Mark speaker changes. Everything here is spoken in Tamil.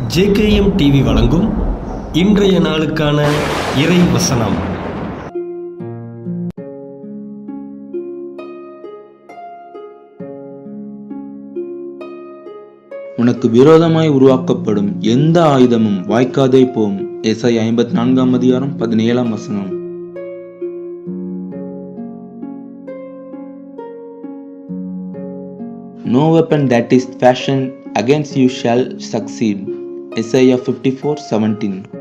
Speaker 1: ஜேகேஎம் டிவி வழங்கும் இன்றைய நாளுக்கான இறை வசனம்
Speaker 2: உனக்கு விரோதமாய் உருவாக்கப்படும் எந்த ஆயுதமும் வாய்க்காதே போம் எஸ்ஐ ஐம்பத்தி நான்காம் அதிகாரம் பதினேழாம் வசனம் No weapon that is fashioned against you shall succeed. Isaiah 54 17.